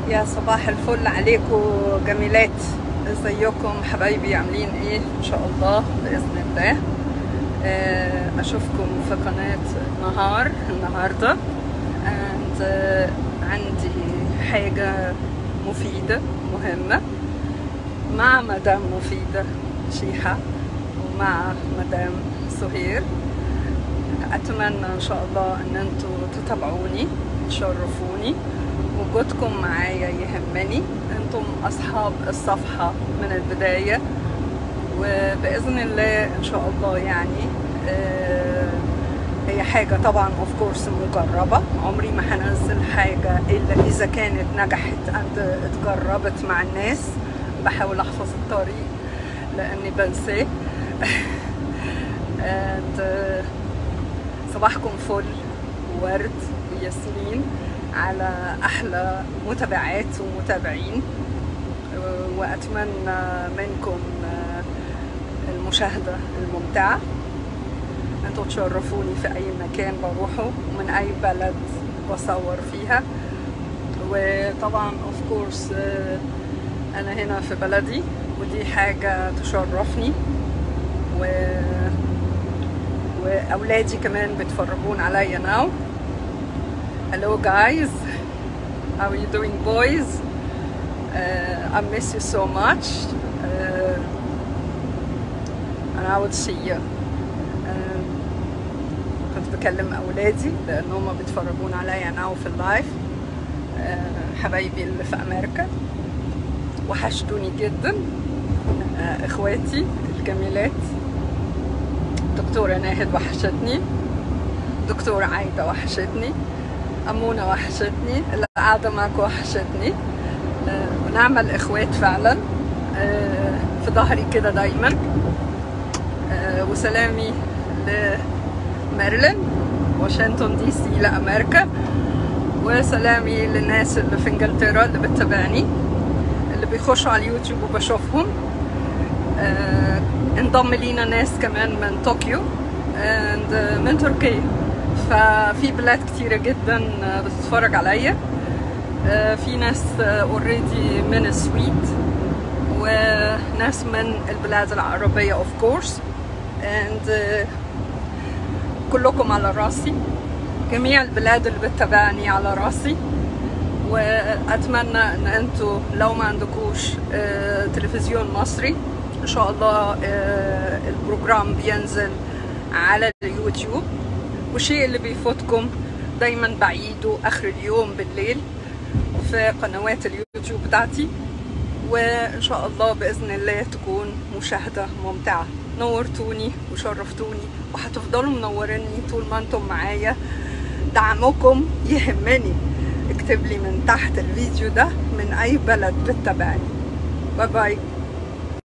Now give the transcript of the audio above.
يا صباح الفل عليكم جميلات ازيكم حبايبي عاملين ايه ان شاء الله باذن الله آه، اشوفكم في قناه نهار النهارده and آه، عندي حاجه مفيده مهمه مع مدام مفيده شيحه ومع مدام سهير اتمنى ان شاء الله ان انتوا تتابعوني تشرفوني وجودكم معايا يهمني انتم اصحاب الصفحه من البدايه وباذن الله ان شاء الله يعني آه، هي حاجه طبعا اوف كورس مجربه عمري ما هنزل حاجه الا اذا كانت نجحت اند اتجربت مع الناس بحاول احفظ الطريق لاني بنساه and, آه، صباحكم فل وورد وياسمين على احلى متابعات ومتابعين أه، واتمنى منكم أه، المشاهده الممتعه انتوا تشرفوني في اي مكان بروحه ومن اي بلد بصور فيها وطبعا اوف كورس انا هنا في بلدي ودي حاجه تشرفني و واولادي كمان بيتفرجون عليا ناو hello guys how are you doing boys uh, I miss you so much uh, and I will see you uh, كنت بكلم اولادي لان هم بيتفرجون عليا ناو في اللايف uh, حبايبي اللي في امريكا وحشتوني جدا uh, اخواتي الجميلات دكتورة ناهد وحشتني دكتورة عايدة وحشتني أمونة وحشتني القعدة معك وحشتني آه، ونعمل إخوات فعلا آه، في ظهري كده دايما آه، وسلامي لميرلين واشنطن دي سي لأمريكا وسلامي للناس اللي في انجلترا اللي بتتابعني اللي بيخشوا على اليوتيوب وبشوفهم آه، انضم لينا ناس كمان من طوكيو and آه، من تركيا ففي بلاد كتيرة جدا آه، بتتفرج عليا آه، في ناس اوريدي من السويد وناس من البلاد العربية اوف كورس and آه، كلكم على راسي جميع البلاد اللي بتتابعني على راسي واتمنى ان انتوا لو ما عندكوش آه، تلفزيون مصري ان شاء الله آه، البروجرام بينزل على اليوتيوب والشيء اللي بيفوتكم دايما بعيده اخر اليوم بالليل في قنوات اليوتيوب بتاعتي وان شاء الله باذن الله تكون مشاهده ممتعه نورتوني وشرفتوني وهتفضلوا منوريني طول ما انتم معايا دعمكم يهمني اكتب لي من تحت الفيديو ده من اي بلد بتتابعني باي باي